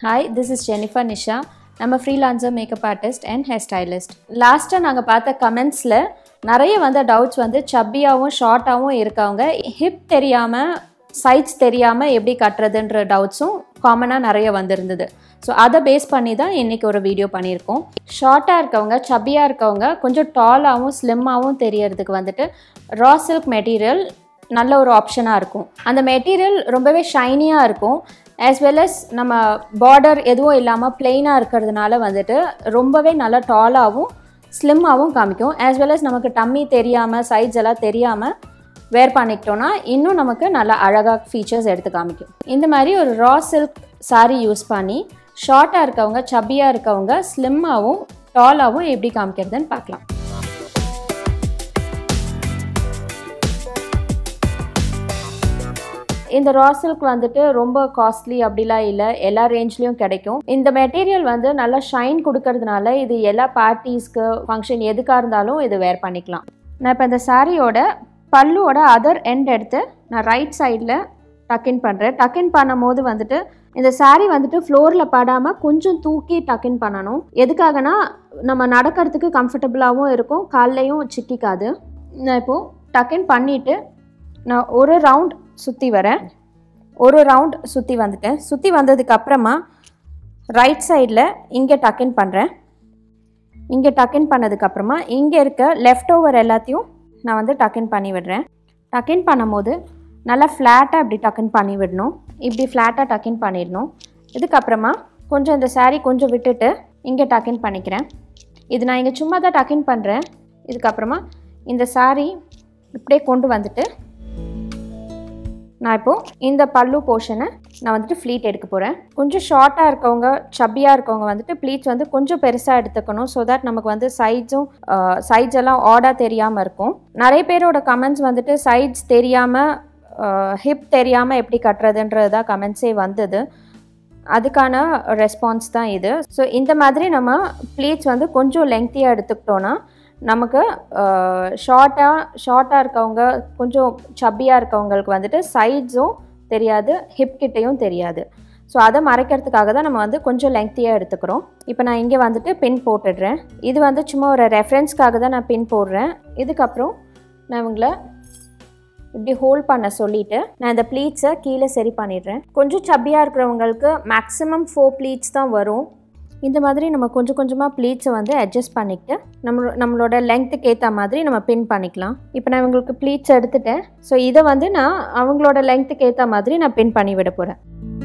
hi this is Jennifer Nisha நம்ம freelancer makeup artist and hair stylist லாஸ்ட்டாக நாங்கள் பார்த்த கமெண்ட்ஸில் நிறைய வந்த டவுட்ஸ் வந்து சப்பியாகவும் ஷார்ட்டாகவும் இருக்கவங்க ஹிப் தெரியாமல் சைட்ஸ் தெரியாமல் எப்படி கட்டுறதுன்ற டவுட்ஸும் காமனாக நிறைய வந்திருந்தது ஸோ அதை பேஸ் பண்ணி தான் இன்றைக்கி ஒரு வீடியோ பண்ணியிருக்கோம் ஷார்ட்டாக இருக்கவங்க சப்பியாக இருக்கவங்க கொஞ்சம் டாலாகவும் ஸ்லிம்மாகவும் தெரியறதுக்கு வந்துட்டு ரா சில்க் மெட்டீரியல் நல்ல ஒரு ஆப்ஷனாக இருக்கும் அந்த மெட்டீரியல் ரொம்பவே ஷைனியாக இருக்கும் as well as நம்ம பார்டர் எதுவும் இல்லாமல் பிளெயினாக இருக்கிறதுனால வந்துட்டு ரொம்பவே நல்லா டாலாகவும் ஸ்லிம்மாகவும் காமிக்கும் as well as நமக்கு டம்மி தெரியாமல் சைட்ஸ் எல்லாம் தெரியாமல் வேர் பண்ணிக்கிட்டோன்னா இன்னும் நமக்கு நல்லா அழகாக ஃபீச்சர்ஸ் எடுத்து காமிக்கும் இந்த மாதிரி ஒரு ரா சில்க் saree யூஸ் பண்ணி ஷார்ட்டாக இருக்கவங்க சப்பியாக இருக்கவங்க ஸ்லிம்மாகவும் டாலாகவும் எப்படி காமிக்கிறதுன்னு பார்க்கலாம் இந்த ரா சில்க் வந்துட்டு ரொம்ப காஸ்ட்லி அப்படிலாம் இல்லை எல்லா ரேஞ்ச்லேயும் கிடைக்கும் இந்த மெட்டீரியல் வந்து நல்லா ஷைன் கொடுக்கறதுனால இது எல்லா பார்ட்டிஸ்க்கு ஃபங்க்ஷன் எதுக்காக இருந்தாலும் இது வேர் பண்ணிக்கலாம் நான் இப்போ இந்த சாரியோட பல்லுவோட அதர் எண்ட் எடுத்து நான் ரைட் சைடில் டக்கின் பண்ணுறேன் டக்கின் பண்ணும்போது வந்துட்டு இந்த saree வந்துட்டு ஃப்ளோரில் படாமல் கொஞ்சம் தூக்கி டக்கின் பண்ணணும் எதுக்காகனா நம்ம நடக்கிறதுக்கு கம்ஃபர்டபுளாகவும் இருக்கும் கால்லையும் சிக்கிக்காது நான் இப்போது டக்கின் பண்ணிவிட்டு நான் ஒரு ரவுண்ட் சுற்றி வரேன் ஒரு ரவுண்ட் சுற்றி வந்துட்டேன் சுற்றி வந்ததுக்கு அப்புறமா ரைட் சைடில் இங்கே டக்கின் பண்ணுறேன் இங்கே டக்கின் பண்ணதுக்கப்புறமா இங்கே இருக்க லெஃப்ட் ஓவர் எல்லாத்தையும் நான் வந்து டக்கின் பண்ணி விடுறேன் டக்கின் பண்ணும்போது நல்லா ஃப்ளாட்டாக இப்படி டக்கின் பண்ணி விடணும் இப்படி ஃப்ளாட்டாக டக்கின் பண்ணிடணும் இதுக்கப்புறமா கொஞ்சம் இந்த saree கொஞ்சம் விட்டுட்டு இங்கே டக்கின் பண்ணிக்கிறேன் இது நான் இங்கே சும்மா தான் டக்கின் பண்ணுறேன் இதுக்கப்புறமா இந்த saree இப்படியே கொண்டு வந்துட்டு நான் இப்போது இந்த பல்லு போர்ஷனை நான் வந்துட்டு ஃப்ளீட் எடுக்க போகிறேன் கொஞ்சம் ஷார்ட்டாக இருக்கவங்க சப்பியாக இருக்கவங்க வந்துட்டு ப்ளீட்ஸ் வந்து கொஞ்சம் பெருசாக எடுத்துக்கணும் ஸோ தட் நமக்கு வந்து சைட்ஸும் சைட்ஸ் எல்லாம் ஆடாக தெரியாமல் இருக்கும் நிறைய பேரோட கமெண்ட்ஸ் வந்துட்டு சைட்ஸ் தெரியாமல் ஹிப் தெரியாமல் எப்படி கட்டுறதுன்றது தான் கமெண்ட்ஸே வந்தது அதுக்கான ரெஸ்பான்ஸ் தான் இது ஸோ இந்த மாதிரி நம்ம ப்ளீட்ஸ் வந்து கொஞ்சம் லெங்க்த்தியாக எடுத்துக்கிட்டோன்னா நமக்கு ஷார்ட்டாக ஷார்ட்டாக இருக்கவங்க கொஞ்சம் சப்பியாக இருக்கவங்களுக்கு வந்துட்டு சைட்ஸும் தெரியாது ஹிப் கிட்டேயும் தெரியாது ஸோ அதை மறைக்கிறதுக்காக தான் நம்ம வந்து கொஞ்சம் லெங்க்த்தியாக எடுத்துக்கிறோம் இப்போ நான் இங்கே வந்துட்டு பின் போட்டுடுறேன் இது வந்து சும்மா ஒரு ரெஃபரன்ஸ்க்காக தான் நான் பின் போடுறேன் இதுக்கப்புறம் நான் இவங்கள இப்படி ஹோல்ட் பண்ண சொல்லிவிட்டு நான் இந்த ப்ளீட்ஸை கீழே சரி பண்ணிடுறேன் கொஞ்சம் சப்பியாக இருக்கிறவங்களுக்கு மேக்ஸிமம் ஃபோர் ப்ளீட்ஸ் தான் வரும் இந்த மாதிரி நம்ம கொஞ்சம் கொஞ்சமாக ப்ளீட்ஸை வந்து அட்ஜஸ்ட் பண்ணிக்கிட்டு நம்ம நம்மளோட லெங்க்த்துக்கு ஏற்ற மாதிரி நம்ம பின் பண்ணிக்கலாம் இப்போ நான் இவங்களுக்கு ப்ளீட்ஸ் எடுத்துட்டேன் ஸோ இதை வந்து நான் அவங்களோட லெங்க்த்துக்கு ஏற்ற மாதிரி நான் பின் பண்ணி விட போகிறேன்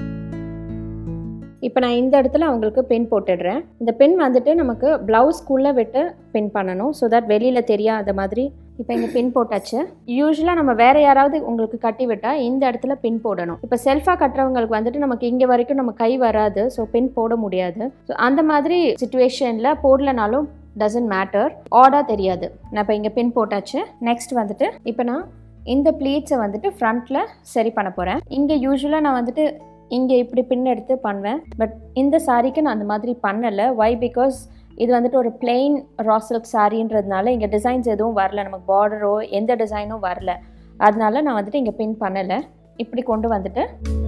இப்போ நான் இந்த இடத்துல அவங்களுக்கு பின் போட்டுடுறேன் இந்த பின் வந்துட்டு நமக்கு ப்ளவுஸ்க்குள்ளே விட்டு பின் பண்ணணும் ஸோ தட் வெளியில் தெரியாத மாதிரி இப்போ இங்கே பின் போட்டாச்சு யூஸ்வலாக நம்ம வேறு யாராவது உங்களுக்கு கட்டி விட்டால் இந்த இடத்துல பின் போடணும் இப்போ செல்ஃபாக கட்டுறவங்களுக்கு வந்துட்டு நமக்கு இங்கே வரைக்கும் நம்ம கை வராது ஸோ பின் போட முடியாது ஸோ அந்த மாதிரி சுச்சுவேஷனில் போடலனாலும் டசன்ட் மேட்டர் ஆடாக தெரியாது நான் இப்போ இங்கே பின் போட்டாச்சு நெக்ஸ்ட் வந்துட்டு இப்போ நான் இந்த ப்ளீட்ஸை வந்துட்டு ஃப்ரண்ட்டில் சரி பண்ண போகிறேன் இங்கே யூஸ்வலாக நான் வந்துட்டு இங்கே இப்படி பின் எடுத்து பண்ணுவேன் பட் இந்த சாரீக்கு நான் அந்த மாதிரி பண்ணலை வை பிகாஸ் இது வந்துட்டு ஒரு பிளெயின் ராசில்க் சாரின்றதுனால இங்கே டிசைன்ஸ் எதுவும் வரல நமக்கு பார்டரோ எந்த டிசைனும் வரல அதனால நான் வந்துட்டு இங்கே பின் பண்ணலை இப்படி கொண்டு வந்துட்டு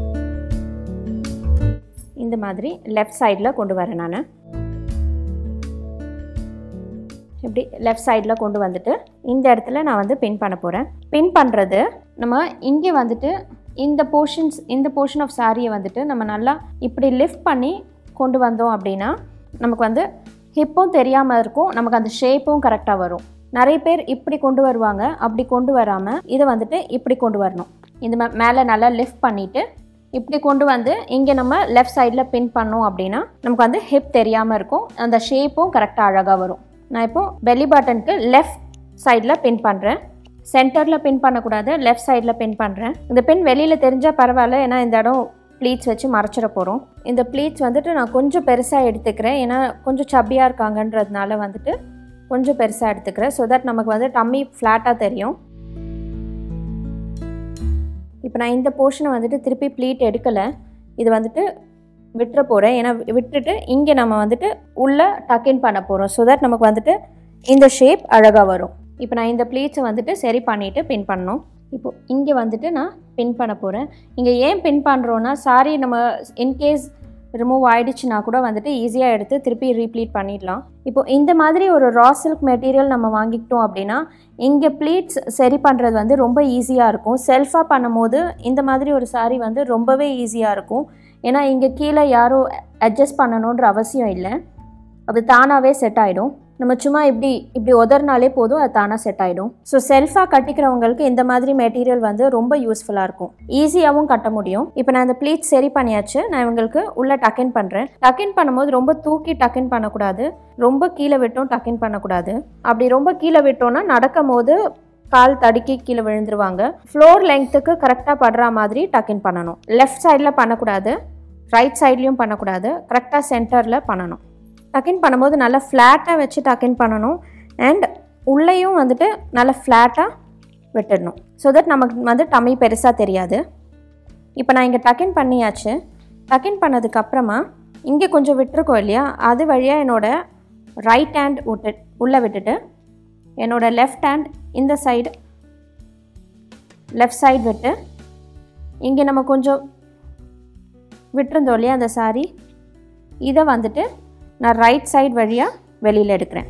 இந்த மாதிரி லெஃப்ட் சைடில் கொண்டு வரேன் நான் இப்படி லெஃப்ட் சைடில் கொண்டு வந்துட்டு இந்த இடத்துல நான் வந்து பின் பண்ண போகிறேன் பின் பண்ணுறது நம்ம இங்கே வந்துட்டு இந்த போர்ஷன்ஸ் இந்த போர்ஷன் ஆஃப் சாரியை வந்துட்டு நம்ம நல்லா இப்படி லிஃப்ட் பண்ணி கொண்டு வந்தோம் அப்படின்னா நமக்கு வந்து ஹிப்பும் தெரியாமல் இருக்கும் நமக்கு அந்த ஷேப்பும் கரெக்டாக வரும் நிறைய பேர் இப்படி கொண்டு வருவாங்க அப்படி கொண்டு வராமல் இதை வந்துட்டு இப்படி கொண்டு வரணும் இந்த மே மேலே நல்லா லிஃப்ட் பண்ணிவிட்டு இப்படி கொண்டு வந்து இங்கே நம்ம லெஃப்ட் சைடில் பின் பண்ணோம் அப்படின்னா நமக்கு வந்து ஹிப் தெரியாமல் இருக்கும் அந்த ஷேப்பும் கரெக்டாக அழகாக வரும் நான் இப்போது பெல்லி பட்டனுக்கு லெஃப்ட் சைடில் பின் பண்ணுறேன் சென்டரில் பின் பண்ணக்கூடாது லெஃப்ட் சைடில் பின் பண்ணுறேன் இந்த பின் வெளியில் தெரிஞ்சால் பரவாயில்ல ஏன்னா இந்த இடம் ப்ளீட்ஸ் வச்சு மறைச்சிட போகிறோம் இந்த ப்ளீட்ஸ் வந்துட்டு நான் கொஞ்சம் பெருசாக எடுத்துக்கிறேன் ஏன்னா கொஞ்சம் சப்பியாக இருக்காங்கன்றதுனால வந்துட்டு கொஞ்சம் பெருசாக எடுத்துக்கிறேன் ஸோ தட் நமக்கு வந்து டம்மி ஃப்ளாட்டாக தெரியும் இப்போ நான் இந்த போர்ஷனை வந்துட்டு திருப்பி ப்ளீட் எடுக்கலை இது வந்துட்டு விட்டுற போகிறேன் ஏன்னா விட்டுட்டு இங்கே நம்ம வந்துட்டு உள்ளே டக்கின் பண்ண போகிறோம் ஸோ தட் நமக்கு வந்துட்டு இந்த ஷேப் அழகாக வரும் இப்போ நான் இந்த ப்ளீட்ஸை வந்துட்டு சரி பண்ணிவிட்டு பின் பண்ணணும் இப்போது இங்கே வந்துட்டு நான் பின் பண்ண போகிறேன் இங்கே ஏன் பின் பண்ணுறோன்னா சாரி நம்ம இன்கேஸ் ரிமூவ் ஆயிடுச்சுன்னா கூட வந்துட்டு ஈஸியாக எடுத்து திருப்பி ரீப்ளீட் பண்ணிடலாம் இப்போ இந்த மாதிரி ஒரு ரா சில்க் மெட்டீரியல் நம்ம வாங்கிக்கிட்டோம் அப்படின்னா இங்கே ப்ளீட்ஸ் சரி பண்ணுறது வந்து ரொம்ப ஈஸியாக இருக்கும் செல்ஃபாக பண்ணும்போது இந்த மாதிரி ஒரு saree வந்து ரொம்பவே ஈஸியாக இருக்கும் ஏன்னா இங்கே கீழே யாரும் அட்ஜஸ்ட் பண்ணணுன்ற அவசியம் இல்லை அது தானாகவே செட் ஆகிடும் நம்ம சும்மா இப்படி இப்படி உதறினாலே போதும் அது தானாக செட் ஆகிடும் ஸோ செல்ஃபாக கட்டிக்கிறவங்களுக்கு இந்த மாதிரி மெட்டீரியல் வந்து ரொம்ப யூஸ்ஃபுல்லாக இருக்கும் ஈஸியாகவும் கட்ட முடியும் இப்போ நான் இந்த ப்ளீட் சரி பண்ணியாச்சு நான் இவங்களுக்கு உள்ளே டக்கின் பண்ணுறேன் டக்கின் பண்ணும்போது ரொம்ப தூக்கி டக்கின் பண்ணக்கூடாது ரொம்ப கீழே விட்டும் டக்கின் பண்ணக்கூடாது அப்படி ரொம்ப கீழே விட்டோம்னா நடக்கும் போது கால் தடுக்கி கீழே விழுந்துருவாங்க ஃப்ளோர் லெங்க்த்துக்கு கரெக்டாக படுற மாதிரி டக்கின் பண்ணணும் லெஃப்ட் சைடில் பண்ணக்கூடாது ரைட் சைட்லேயும் பண்ணக்கூடாது கரெக்டாக சென்டரில் பண்ணணும் டக்கின் பண்ணும்போது நல்லா ஃப்ளாட்டாக வச்சு டக்கின் பண்ணணும் அண்ட் உள்ளேயும் வந்துட்டு நல்லா ஃப்ளாட்டாக விட்டுடணும் ஸோ தட் நமக்கு வந்து டம்மி பெருசாக தெரியாது இப்போ நான் இங்கே டக்கின் பண்ணியாச்சு டக்கின் பண்ணதுக்கப்புறமா இங்கே கொஞ்சம் விட்டுருக்கோம் இல்லையா அது வழியாக என்னோடய ரைட் ஹேண்ட் விட்டு உள்ளே விட்டுட்டு என்னோடய லெஃப்ட் ஹேண்ட் இந்த சைடு லெஃப்ட் சைடு விட்டு இங்கே நம்ம கொஞ்சம் விட்டுருந்தோம் இல்லையா அந்த சாரி இதை வந்துட்டு நான் ரைட் சைடு வழியாக வெளியில் எடுக்கிறேன்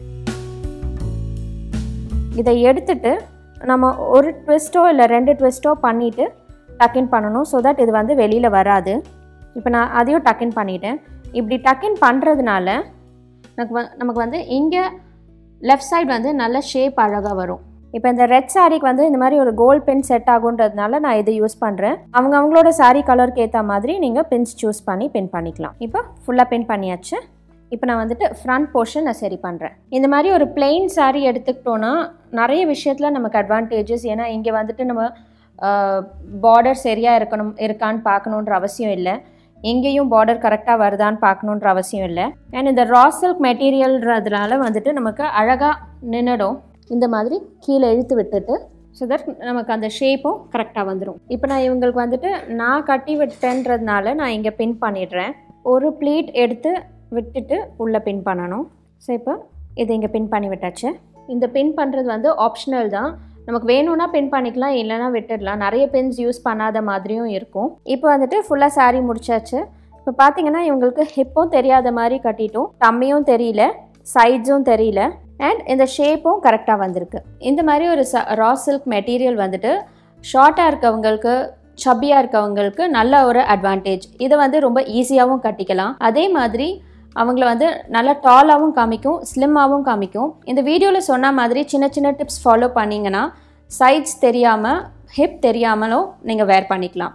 இதை எடுத்துட்டு நம்ம ஒரு ட்விஸ்ட்டோ இல்லை ரெண்டு ட்விஸ்ட்டோ பண்ணிவிட்டு டக்கின் பண்ணணும் ஸோ தட் இது வந்து வெளியில் வராது இப்போ நான் அதையும் டக்கின் பண்ணிட்டேன் இப்படி டக்கின் பண்ணுறதுனால நமக்கு வ நமக்கு வந்து இங்கே லெஃப்ட் சைடு வந்து நல்ல ஷேப் அழகாக வரும் இப்போ இந்த ரெட் சாரிக்கு வந்து இந்த மாதிரி ஒரு கோல்ட் பென் செட் ஆகுன்றதுனால நான் இதை யூஸ் பண்ணுறேன் அவங்க அவங்களோட சாரீ கலருக்கு ஏற்ற மாதிரி நீங்கள் பென்ஸ் சூஸ் பண்ணி பென் பண்ணிக்கலாம் இப்போ ஃபுல்லாக பென் பண்ணியாச்சு இப்போ நான் வந்துட்டு ஃப்ரண்ட் போர்ஷன் நான் சரி பண்ணுறேன் இந்த மாதிரி ஒரு பிளெயின் saree எடுத்துக்கிட்டோன்னா நிறைய விஷயத்தில் நமக்கு அட்வான்டேஜஸ் ஏன்னா இங்கே வந்துட்டு நம்ம பார்டர் சரியாக இருக்கணும் இருக்கான்னு பார்க்கணுன்ற அவசியம் இல்லை எங்கேயும் பார்டர் கரெக்டாக வருதான்னு பார்க்கணுன்ற அவசியம் இல்லை அண்ட் இந்த ரா சில்க் மெட்டீரியல்ன்றதுனால வந்துட்டு நமக்கு அழகாக நின்றுடும் இந்த மாதிரி கீழே இழுத்து விட்டுட்டு ஸோ தட் நமக்கு அந்த ஷேப்பும் கரெக்டாக வந்துடும் இப்போ நான் இவங்களுக்கு வந்துட்டு நான் கட்டி விட்டேன்றதுனால நான் இங்கே பின் பண்ணிடுறேன் ஒரு ப்ளீட் எடுத்து விட்டுட்டு உள்ளே பின் பண்ணணும் ஸோ இப்போ இதை இங்கே பின் பண்ணி விட்டாச்சு இந்த பின் பண்ணுறது வந்து ஆப்ஷனல் தான் நமக்கு வேணும்னா பின் பண்ணிக்கலாம் இல்லைன்னா விட்டுடலாம் நிறைய பின்ஸ் யூஸ் பண்ணாத மாதிரியும் இருக்கும் இப்போ வந்துட்டு ஃபுல்லாக saree முடிச்சாச்சு இப்போ பார்த்தீங்கன்னா இவங்களுக்கு ஹிப்பும் தெரியாத மாதிரி கட்டிட்டோம் டம்மியும் தெரியல சைட்ஸும் தெரியல அண்ட் இந்த ஷேப்பும் கரெக்டாக வந்திருக்கு இந்த மாதிரி ஒரு ச ரா சில்க் மெட்டீரியல் வந்துட்டு ஷார்ட்டாக இருக்கவங்களுக்கு சப்பியாக இருக்கவங்களுக்கு நல்ல ஒரு அட்வான்டேஜ் இதை வந்து ரொம்ப ஈஸியாகவும் கட்டிக்கலாம் அதே மாதிரி அவங்கள வந்து நல்லா டாலாகவும் காமிக்கும் ஸ்லிம்மாகவும் காமிக்கும் இந்த வீடியோவில் சொன்ன மாதிரி சின்ன சின்ன டிப்ஸ் ஃபாலோ பண்ணிங்கன்னா சைட்ஸ் தெரியாமல் ஹிப் தெரியாமலும் நீங்கள் வேர் பண்ணிக்கலாம்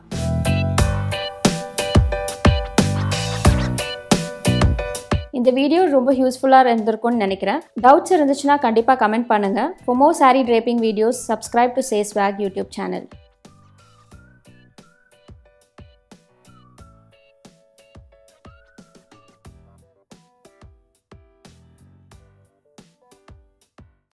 இந்த வீடியோ ரொம்ப யூஸ்ஃபுல்லாக இருந்திருக்கும்னு நினைக்கிறேன் டவுட்ஸ் இருந்துச்சுன்னா கண்டிப்பாக கமெண்ட் பண்ணுங்கள் for more saree draping videos subscribe to Say Swag YouTube channel